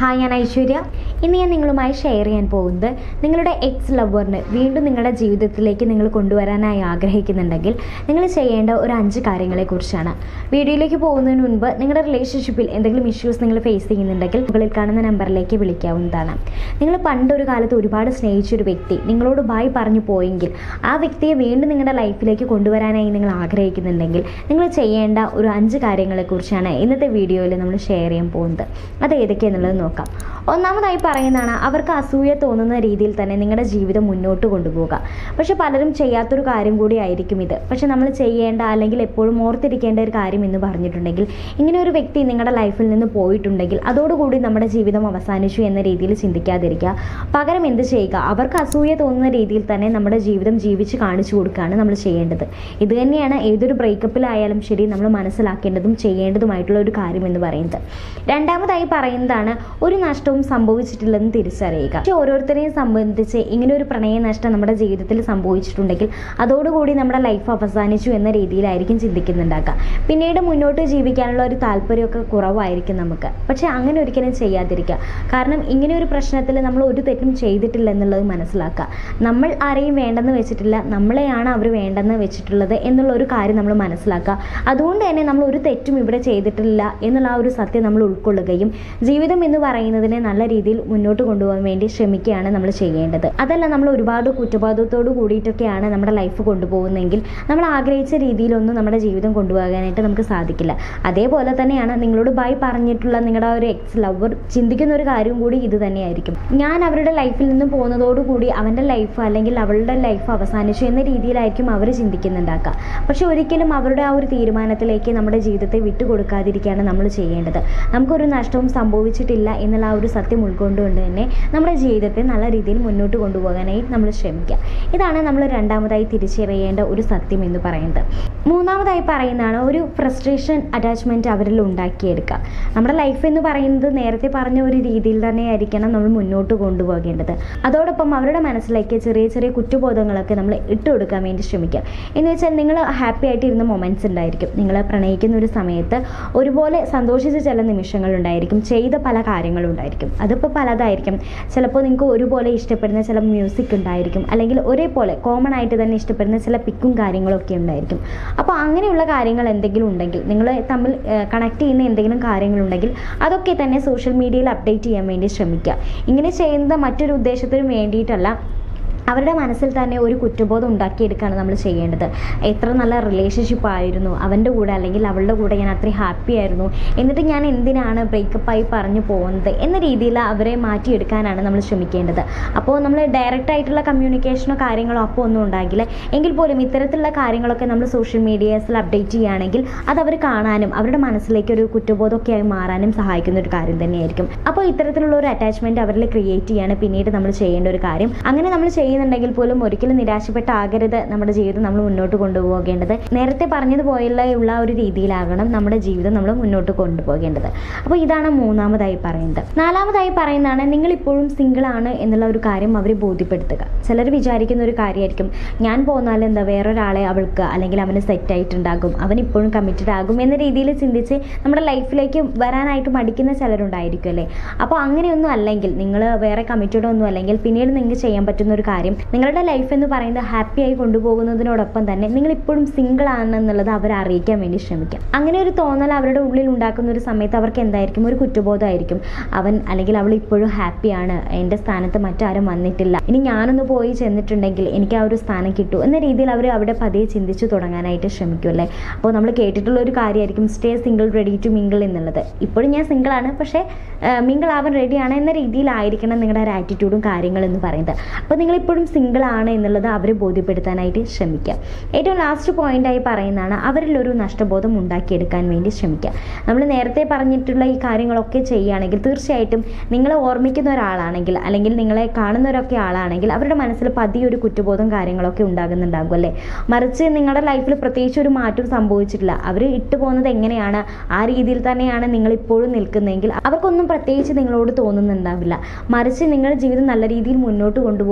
hi ഞാൻ ഐശ്വര്യ ഇന്ന് ഞാൻ നിങ്ങളുമായി ഷെയർ ചെയ്യാൻ പോകുന്നത് നിങ്ങളുടെ എക്സ് ലവറിന് വീണ്ടും നിങ്ങളുടെ ജീവിതത്തിലേക്ക് നിങ്ങൾ കൊണ്ടുവരാനായി ആഗ്രഹിക്കുന്നുണ്ടെങ്കിൽ നിങ്ങൾ ചെയ്യേണ്ട ഒരു അഞ്ച് കാര്യങ്ങളെക്കുറിച്ചാണ് വീഡിയോയിലേക്ക് പോകുന്നതിന് മുൻപ് നിങ്ങളുടെ റിലേഷൻഷിപ്പിൽ എന്തെങ്കിലും ഇഷ്യൂസ് നിങ്ങൾ ഫേസ് ചെയ്യുന്നുണ്ടെങ്കിൽ മുകളിൽ കാണുന്ന നമ്പറിലേക്ക് വിളിക്കാവുന്നതാണ് നിങ്ങൾ പണ്ടൊരു കാലത്ത് ഒരുപാട് സ്നേഹിച്ചൊരു വ്യക്തി നിങ്ങളോട് ബായ് പറഞ്ഞു പോയെങ്കിൽ ആ വ്യക്തിയെ വീണ്ടും നിങ്ങളുടെ ലൈഫിലേക്ക് കൊണ്ടുവരാനായി നിങ്ങൾ ആഗ്രഹിക്കുന്നുണ്ടെങ്കിൽ നിങ്ങൾ ചെയ്യേണ്ട ഒരു അഞ്ച് കാര്യങ്ങളെക്കുറിച്ചാണ് ഇന്നത്തെ വീഡിയോയിൽ നമ്മൾ ഷെയർ ചെയ്യാൻ പോകുന്നത് അത് ഏതൊക്കെയാണെന്നുള്ളത് നോക്കാം ഒന്നാമതായി പറയുന്നതാണ് അവർക്ക് അസൂയ തോന്നുന്ന രീതിയിൽ തന്നെ നിങ്ങളുടെ ജീവിതം മുന്നോട്ട് കൊണ്ടുപോകുക പക്ഷെ പലരും ചെയ്യാത്തൊരു കാര്യം കൂടി ആയിരിക്കും ഇത് പക്ഷെ നമ്മൾ ചെയ്യേണ്ട അല്ലെങ്കിൽ എപ്പോഴും ഓർത്തിരിക്കേണ്ട ഒരു കാര്യം എന്ന് പറഞ്ഞിട്ടുണ്ടെങ്കിൽ ഇങ്ങനെ ഒരു വ്യക്തി നിങ്ങളുടെ ലൈഫിൽ നിന്ന് പോയിട്ടുണ്ടെങ്കിൽ അതോടുകൂടി നമ്മുടെ ജീവിതം അവസാനിച്ചു എന്ന രീതിയിൽ ചിന്തിക്കാതിരിക്കുക പകരം എന്ത് ചെയ്യുക അവർക്ക് അസൂയ തോന്നുന്ന രീതിയിൽ തന്നെ നമ്മുടെ ജീവിതം ജീവിച്ച് കാണിച്ചു കൊടുക്കുകയാണ് നമ്മൾ ചെയ്യേണ്ടത് ഇത് തന്നെയാണ് ഏതൊരു ബ്രേക്കപ്പിലായാലും ശരി നമ്മൾ മനസ്സിലാക്കേണ്ടതും ചെയ്യേണ്ടതുമായിട്ടുള്ള ഒരു കാര്യം എന്ന് പറയുന്നത് രണ്ടാമതായി പറയുന്നതാണ് ഒരു നഷ്ടവും സംഭവിച്ചിട്ടില്ലെന്ന് തിരിച്ചറിയുക പക്ഷെ ഓരോരുത്തരെയും സംബന്ധിച്ച് ഇങ്ങനെ ഒരു പ്രണയ നഷ്ടം നമ്മുടെ ജീവിതത്തിൽ സംഭവിച്ചിട്ടുണ്ടെങ്കിൽ അതോടുകൂടി നമ്മുടെ ലൈഫ് അവസാനിച്ചു എന്ന രീതിയിലായിരിക്കും ചിന്തിക്കുന്നുണ്ടാക്കുക പിന്നീട് മുന്നോട്ട് ജീവിക്കാനുള്ള ഒരു താല്പര്യമൊക്കെ കുറവായിരിക്കും നമുക്ക് പക്ഷെ അങ്ങനെ ഒരിക്കലും ചെയ്യാതിരിക്കുക കാരണം ഇങ്ങനെ ഒരു പ്രശ്നത്തിൽ നമ്മൾ ഒരു തെറ്റും ചെയ്തിട്ടില്ല എന്നുള്ളത് മനസ്സിലാക്കുക നമ്മൾ ആരെയും വേണ്ടെന്ന് വെച്ചിട്ടില്ല നമ്മളെയാണ് അവർ വേണ്ടെന്ന് വെച്ചിട്ടുള്ളത് എന്നുള്ള ഒരു കാര്യം നമ്മൾ മനസ്സിലാക്കുക അതുകൊണ്ട് തന്നെ നമ്മൾ ഒരു തെറ്റും ഇവിടെ ചെയ്തിട്ടില്ല എന്നുള്ള ആ ഒരു സത്യം നമ്മൾ ഉൾക്കൊള്ളുകയും ജീവിതം എന്ന് പറയുന്നതിനെ നല്ല രീതിയിൽ മുന്നോട്ട് കൊണ്ടുപോകാൻ വേണ്ടി ശ്രമിക്കുകയാണ് നമ്മൾ ചെയ്യേണ്ടത് അതല്ല നമ്മൾ ഒരുപാട് കുറ്റബോധത്തോട് കൂടിയിട്ടൊക്കെയാണ് നമ്മുടെ ലൈഫ് കൊണ്ടുപോകുന്നതെങ്കിൽ നമ്മൾ ആഗ്രഹിച്ച രീതിയിലൊന്നും നമ്മുടെ ജീവിതം കൊണ്ടുപോകാനായിട്ട് നമുക്ക് സാധിക്കില്ല അതേപോലെ തന്നെയാണ് നിങ്ങളോട് ബൈ പറഞ്ഞിട്ടുള്ള നിങ്ങളുടെ ആ ഒരു എക്സ് ലവർ ചിന്തിക്കുന്ന ഒരു കാര്യം കൂടി ഇത് തന്നെയായിരിക്കും ഞാൻ അവരുടെ ലൈഫിൽ നിന്ന് പോകുന്നതോടുകൂടി അവൻ്റെ ലൈഫ് അല്ലെങ്കിൽ അവളുടെ ലൈഫ് അവസാനിച്ചു എന്ന രീതിയിലായിരിക്കും അവർ ചിന്തിക്കുന്നുണ്ടാക്കുക പക്ഷെ ഒരിക്കലും അവരുടെ ആ ഒരു തീരുമാനത്തിലേക്ക് നമ്മുടെ ജീവിതത്തെ വിട്ടുകൊടുക്കാതിരിക്കുകയാണ് നമ്മൾ ചെയ്യേണ്ടത് നമുക്കൊരു നഷ്ടവും സംഭവിച്ചിട്ടില്ല എന്നുള്ള ആ ഒരു സത്യം ഉൾക്കൊണ്ടുകൊണ്ട് തന്നെ നമ്മുടെ ജീവിതത്തെ നല്ല രീതിയിൽ മുന്നോട്ട് കൊണ്ടുപോകാനായി നമ്മൾ ശ്രമിക്കുക ഇതാണ് നമ്മൾ രണ്ടാമതായി തിരിച്ചറിയേണ്ട ഒരു സത്യം എന്ന് പറയുന്നത് മൂന്നാമതായി പറയുന്നതാണ് ഒരു ഫ്രസ്ട്രേഷൻ അറ്റാച്ച്മെൻറ്റ് അവരിൽ ഉണ്ടാക്കിയെടുക്കുക നമ്മുടെ ലൈഫ് എന്ന് പറയുന്നത് നേരത്തെ പറഞ്ഞ ഒരു രീതിയിൽ തന്നെ ആയിരിക്കണം നമ്മൾ മുന്നോട്ട് കൊണ്ടുപോകേണ്ടത് അതോടൊപ്പം അവരുടെ മനസ്സിലേക്ക് ചെറിയ ചെറിയ കുറ്റബോധങ്ങളൊക്കെ നമ്മൾ ഇട്ട് കൊടുക്കാൻ വേണ്ടി ശ്രമിക്കുക എന്ന് വെച്ചാൽ നിങ്ങൾ ഹാപ്പി ആയിട്ടിരുന്ന മൊമെൻറ്റ്സ് ഉണ്ടായിരിക്കും നിങ്ങൾ പ്രണയിക്കുന്ന ഒരു സമയത്ത് ഒരുപോലെ സന്തോഷിച്ച ചില നിമിഷങ്ങൾ ഉണ്ടായിരിക്കും ചെയ്ത പല കാര്യങ്ങളും ഉണ്ടായിരിക്കും അതിപ്പോൾ പലതായിരിക്കും ചിലപ്പോൾ നിങ്ങൾക്ക് ഒരുപോലെ ഇഷ്ടപ്പെടുന്ന ചില മ്യൂസിക് ഉണ്ടായിരിക്കും അല്ലെങ്കിൽ ഒരേപോലെ കോമൺ ആയിട്ട് തന്നെ ഇഷ്ടപ്പെടുന്ന ചില പിക്കും കാര്യങ്ങളൊക്കെ ഉണ്ടായിരിക്കും അപ്പോൾ അങ്ങനെയുള്ള കാര്യങ്ങൾ എന്തെങ്കിലും ഉണ്ടെങ്കിൽ നിങ്ങൾ തമ്മിൽ കണക്ട് ചെയ്യുന്ന എന്തെങ്കിലും കാര്യങ്ങളുണ്ടെങ്കിൽ അതൊക്കെ തന്നെ സോഷ്യൽ മീഡിയയിൽ അപ്ഡേറ്റ് ചെയ്യാൻ വേണ്ടി ശ്രമിക്കുക ഇങ്ങനെ ചെയ്യുന്നത് മറ്റൊരു ഉദ്ദേശത്തിനും വേണ്ടിയിട്ടല്ല അവരുടെ മനസ്സിൽ തന്നെ ഒരു കുറ്റബോധം ഉണ്ടാക്കിയെടുക്കുകയാണ് നമ്മൾ ചെയ്യേണ്ടത് എത്ര നല്ല റിലേഷൻഷിപ്പ് ആയിരുന്നു അവൻ്റെ കൂടെ അല്ലെങ്കിൽ അവളുടെ കൂടെ ഞാൻ അത്രയും ഹാപ്പി ആയിരുന്നു എന്നിട്ട് ഞാൻ എന്തിനാണ് ബ്രേക്കപ്പായി പറഞ്ഞു പോകുന്നത് എന്ന രീതിയിൽ അവരെ മാറ്റിയെടുക്കാനാണ് നമ്മൾ ശ്രമിക്കേണ്ടത് അപ്പോൾ നമ്മൾ ഡയറക്റ്റ് ആയിട്ടുള്ള കമ്മ്യൂണിക്കേഷനോ കാര്യങ്ങളോ അപ്പോൾ ഒന്നും ഉണ്ടാകില്ല എങ്കിൽ പോലും ഇത്തരത്തിലുള്ള കാര്യങ്ങളൊക്കെ നമ്മൾ സോഷ്യൽ മീഡിയാസിൽ അപ്ഡേറ്റ് ചെയ്യുകയാണെങ്കിൽ അത് അവർ കാണാനും അവരുടെ മനസ്സിലേക്ക് ഒരു കുറ്റബോധമൊക്കെ ആയി മാറാനും സഹായിക്കുന്ന ഒരു കാര്യം തന്നെയായിരിക്കും അപ്പോൾ ഇത്തരത്തിലുള്ള ഒരു അറ്റാച്ച്മെൻറ്റ് അവരിൽ ക്രിയേറ്റ് ചെയ്യാണ് പിന്നീട് നമ്മൾ ചെയ്യേണ്ട ഒരു കാര്യം അങ്ങനെ നമ്മൾ ചെയ്യുന്നുണ്ടെങ്കിൽ പോലും ഒരിക്കലും നിരാശപ്പെട്ടാകരുത് നമ്മുടെ ജീവിതം നമ്മൾ മുന്നോട്ട് കൊണ്ടുപോകേണ്ടത് നേരത്തെ പറഞ്ഞതുപോലുള്ള ഉള്ള ഒരു രീതിയിലാകണം നമ്മുടെ ജീവിതം നമ്മൾ മുന്നോട്ട് കൊണ്ടുപോകേണ്ടത് അപ്പോൾ ഇതാണ് മൂന്നാമതായി പറയുന്നത് നാലാമതായി പറയുന്നതാണ് നിങ്ങൾ ഇപ്പോഴും സിംഗിൾ ആണ് എന്നുള്ള ഒരു കാര്യം അവരെ ബോധ്യപ്പെടുത്തുക ചിലർ വിചാരിക്കുന്ന ഒരു കാര്യമായിരിക്കും ഞാൻ പോന്നാൽ എന്താ വേറൊരാളെ അവൾക്ക് അല്ലെങ്കിൽ അവന് സെറ്റ് ആയിട്ടുണ്ടാകും അവൻ ഇപ്പോഴും കമ്മിറ്റഡ് ആകും എന്ന രീതിയിൽ ചിന്തിച്ച് നമ്മുടെ ലൈഫിലേക്ക് വരാനായിട്ട് മടിക്കുന്ന ചിലരുണ്ടായിരിക്കും അല്ലേ അപ്പോൾ അങ്ങനെയൊന്നും അല്ലെങ്കിൽ നിങ്ങൾ വേറെ കമ്മിറ്റഡ് ഒന്നും അല്ലെങ്കിൽ പിന്നീട് നിങ്ങൾക്ക് ചെയ്യാൻ പറ്റുന്ന ഒരു കാര്യം നിങ്ങളുടെ ലൈഫ് എന്ന് പറയുന്നത് ഹാപ്പി ആയി കൊണ്ടുപോകുന്നതിനോടൊപ്പം തന്നെ നിങ്ങൾ ഇപ്പോഴും സിംഗിൾ ആണെന്നുള്ളത് അവരെ അറിയിക്കാൻ വേണ്ടി ശ്രമിക്കാം അങ്ങനെ ഒരു തോന്നൽ അവരുടെ ഉള്ളിൽ ഉണ്ടാക്കുന്ന ഒരു സമയത്ത് അവർക്ക് എന്തായിരിക്കും ഒരു കുറ്റബോധമായിരിക്കും അവൻ അല്ലെങ്കിൽ അവൾ ഇപ്പോഴും ഹാപ്പിയാണ് എൻ്റെ സ്ഥാനത്ത് മറ്റാരും വന്നിട്ടില്ല ഇനി ഞാനൊന്ന് പോയി ചെന്നിട്ടുണ്ടെങ്കിൽ എനിക്ക് ആ ഒരു സ്ഥാനം കിട്ടൂ എന്ന രീതിയിൽ അവർ അവിടെ പതിയെ ചിന്തിച്ചു തുടങ്ങാനായിട്ട് ശ്രമിക്കും അല്ലേ അപ്പോൾ നമ്മൾ കേട്ടിട്ടുള്ള ഒരു കാര്യമായിരിക്കും stay single ready to mingle എന്നുള്ളത് ഇപ്പോഴും ഞാൻ സിംഗിൾ ആണ് പക്ഷേ മിങ്കിൾ ആവാൻ റെഡിയാണ് എന്ന രീതിയിലായിരിക്കണം നിങ്ങളുടെ ഒരു ആറ്റിറ്റ്യൂഡും കാര്യങ്ങളെന്ന് പറയുന്നത് അപ്പോൾ നിങ്ങൾ ഇപ്പോഴും സിംഗിൾ ആണ് എന്നുള്ളത് അവരെ ബോധ്യപ്പെടുത്താനായിട്ട് ശ്രമിക്കുക ഏറ്റവും ലാസ്റ്റ് പോയിന്റായി പറയുന്നതാണ് അവരിൽ ഒരു നഷ്ടബോധം ഉണ്ടാക്കിയെടുക്കാൻ വേണ്ടി ശ്രമിക്കുക നമ്മൾ നേരത്തെ പറഞ്ഞിട്ടുള്ള ഈ കാര്യങ്ങളൊക്കെ ചെയ്യുകയാണെങ്കിൽ തീർച്ചയായിട്ടും നിങ്ങളെ ഓർമ്മിക്കുന്ന ഒരാളാണെങ്കിൽ അല്ലെങ്കിൽ നിങ്ങളെ കാണുന്നവരൊക്കെ ആളാണെങ്കിൽ അവരുടെ മനസ്സിൽ പതിയെ ഒരു കുറ്റബോധം കാര്യങ്ങളൊക്കെ ഉണ്ടാകുന്നുണ്ടാകും അല്ലേ മറിച്ച് നിങ്ങളുടെ ലൈഫിൽ പ്രത്യേകിച്ച് ഒരു മാറ്റം സംഭവിച്ചിട്ടില്ല അവർ ഇട്ടു പോകുന്നത് എങ്ങനെയാണ് ആ രീതിയിൽ തന്നെയാണ് നിങ്ങൾ ഇപ്പോഴും നിൽക്കുന്നതെങ്കിൽ അവർക്കൊന്നും പ്രത്യേകിച്ച് നിങ്ങളോട് തോന്നുന്നുണ്ടാവില്ല മറിച്ച് നിങ്ങളുടെ ജീവിതം നല്ല രീതിയിൽ മുന്നോട്ട് കൊണ്ടുപോകുന്നുണ്ട്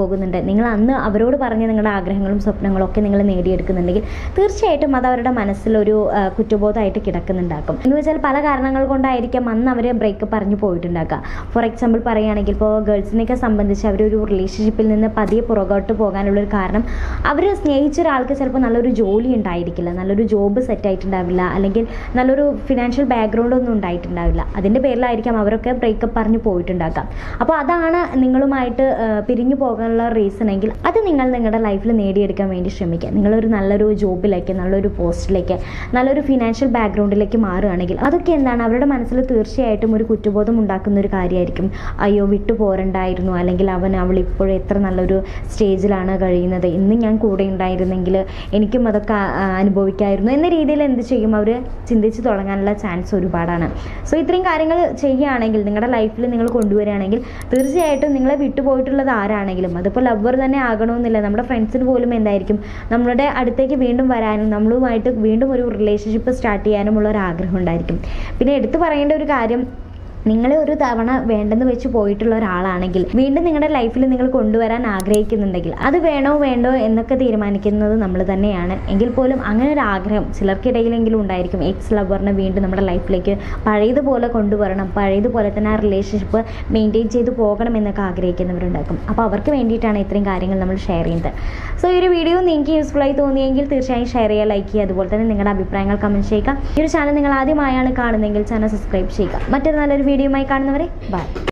നിങ്ങൾ അന്ന് അവരോട് പറഞ്ഞ നിങ്ങളുടെ ആഗ്രഹങ്ങളും സ്വപ്നങ്ങളും ഒക്കെ നിങ്ങൾ നേടിയെടുക്കുന്നുണ്ടെങ്കിൽ തീർച്ചയായിട്ടും അത് അവരുടെ മനസ്സിലൊരു ആ, കുറ്റബോധമായിട്ട് കിടക്കുന്നുണ്ടാക്കും എന്ന് വെച്ചാൽ പല കാരണങ്ങൾ കൊണ്ടായിരിക്കാം അന്ന് അവർ ബ്രേക്കപ്പ് പറഞ്ഞു പോയിട്ടുണ്ടാക്കുക ഫോർ എക്സാമ്പിൾ പറയുകയാണെങ്കിൽ ഇപ്പോൾ ഗേൾസിനെയൊക്കെ സംബന്ധിച്ച് അവരൊരു റിലേഷൻഷിപ്പിൽ നിന്ന് പതിയെ പുറകോട്ട് പോകാനുള്ളൊരു കാരണം അവർ സ്നേഹിച്ച ഒരാൾക്ക് ചിലപ്പോൾ നല്ലൊരു ജോലി ഉണ്ടായിരിക്കില്ല നല്ലൊരു ജോബ് സെറ്റ് ആയിട്ടുണ്ടാവില്ല അല്ലെങ്കിൽ നല്ലൊരു ഫിനാൻഷ്യൽ ബാക്ക്ഗ്രൗണ്ട് ഒന്നും ഉണ്ടായിട്ടുണ്ടാവില്ല അതിൻ്റെ പേരിലായിരിക്കാം അവരൊക്കെ ബ്രേക്കപ്പ് പറഞ്ഞു പോയിട്ടുണ്ടാക്കാം അപ്പോൾ അതാണ് നിങ്ങളുമായിട്ട് ആ, പിരിഞ്ഞു പോകാനുള്ള റീസൺ എങ്കിൽ അത് നിങ്ങൾ നിങ്ങളുടെ ലൈഫിൽ നേടിയെടുക്കാൻ വേണ്ടി ശ്രമിക്കുക നിങ്ങളൊരു നല്ലൊരു ജോബിലേക്ക് നല്ലൊരു പോസ്റ്റിലേക്ക് നല്ലൊരു ഫിനാൻഷ്യൽ ബാക്ക്ഗ്രൗണ്ടിലേക്ക് മാറുകയാണെങ്കിൽ അതൊക്കെ എന്താണ് അവരുടെ മനസ്സിൽ തീർച്ചയായിട്ടും ഒരു കുറ്റബോധം ഉണ്ടാക്കുന്ന ഒരു കാര്യമായിരിക്കും അയ്യോ വിട്ടു പോരണ്ടായിരുന്നു അല്ലെങ്കിൽ അവൻ അവൾ ഇപ്പോഴും എത്ര നല്ലൊരു സ്റ്റേജിലാണ് കഴിയുന്നത് ഇന്ന് ഞാൻ കൂടെ ഉണ്ടായിരുന്നെങ്കിൽ എനിക്കും അതൊക്കെ ആ, ആ, അനുഭവിക്കായിരുന്നു എന്ന രീതിയിൽ എന്ത് ചെയ്യും അവർ ചിന്തിച്ച് തുടങ്ങാനുള്ള ചാൻസ് ഒരുപാടാണ് സോ ഇത്രയും കാര്യങ്ങൾ ചെയ്യുകയാണെങ്കിൽ നിങ്ങളുടെ ലൈഫിൽ നിങ്ങൾ കൊണ്ടുവരികയാണെങ്കിൽ തീർച്ചയായിട്ടും നിങ്ങളെ വിട്ടുപോയിട്ടുള്ളത് ആരാണെങ്കിലും അതിപ്പോൾ ലവർ തന്നെ ആകണമെന്നില്ല നമ്മുടെ ഫ്രണ്ട്സിന് പോലും എന്തായിരിക്കും നമ്മുടെ അടുത്തേക്ക് വീണ്ടും വരാനും നമ്മളുമായിട്ട് വീണ്ടും ഒരു റിലേഷൻഷിപ്പ് സ്റ്റാർട്ട് ചെയ്യാനുമുള്ള ഒരു ആഗ്രഹം ഉണ്ടായിരിക്കും പിന്നെ എടുത്തു പറയേണ്ട ഒരു കാര്യം നിങ്ങളെ ഒരു തവണ വേണ്ടെന്ന് വെച്ച് പോയിട്ടുള്ള ഒരാളാണെങ്കിൽ വീണ്ടും നിങ്ങളുടെ ലൈഫിൽ നിങ്ങൾ കൊണ്ടുവരാൻ ആഗ്രഹിക്കുന്നുണ്ടെങ്കിൽ അത് വേണോ വേണ്ടോ എന്നൊക്കെ തീരുമാനിക്കുന്നത് നമ്മൾ തന്നെയാണ് എങ്കിൽ പോലും അങ്ങനെ ഒരു ആഗ്രഹം ചിലർക്കിടയിലെങ്കിലും ഉണ്ടായിരിക്കും എക്സ് ലവറിനെ വീണ്ടും നമ്മുടെ ലൈഫിലേക്ക് പഴയതുപോലെ കൊണ്ടുവരണം പഴയതുപോലെ തന്നെ ആ റിലേഷൻഷിപ്പ് മെയിൻറ്റെയിൻ ചെയ്ത് പോകണം എന്നൊക്കെ ആഗ്രഹിക്കുന്നവരുണ്ടാക്കും അപ്പോൾ അവർക്ക് വേണ്ടിയിട്ടാണ് ഇത്രയും കാര്യങ്ങൾ നമ്മൾ ഷെയർ ചെയ്യുന്നത് സോ ഈ ഒരു വീഡിയോ നിങ്ങൾക്ക് യൂസ്ഫുൾ ആയി തോന്നിയെങ്കിൽ തീർച്ചയായും ഷെയർ ചെയ്യുക ലൈക്ക് ചെയ്യുക അതുപോലെ തന്നെ നിങ്ങളുടെ അഭിപ്രായങ്ങൾ കമൻറ്റ് ചെയ്യുക ഈ ഒരു ചാനൽ നിങ്ങൾ ആദ്യമായാണ് കാണുന്നതെങ്കിൽ ചാനൽ സബ്സ്ക്രൈബ് ചെയ്യുക മറ്റൊരു നല്ലൊരു വീഡിയോയുമായി കാണുന്നവരെ ബൈ